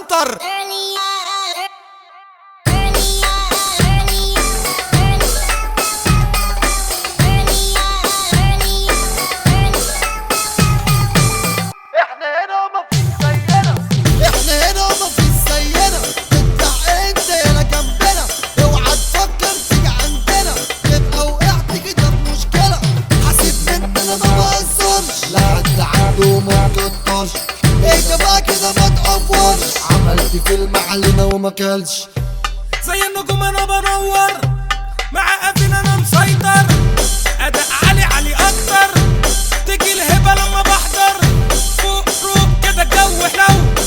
عنتر احنا هنا ومفيش زينا احنا هنا ومفيش زينا تطلع انت هنا جنبنا اوعى تفكر تيجي عندنا تبقى وقعت كده في مشكلة حاسب مننا ما بهزرش لا حد عنده ما تقدرش ايه بقى كده ما تقفرش عملت فيلم علينا وما كلش زي النجوم انا بنور مع قافل انا مسيطر اداء عالي علي اكتر تيجي الهبه لما بحضر فوق روب كده الجو حلو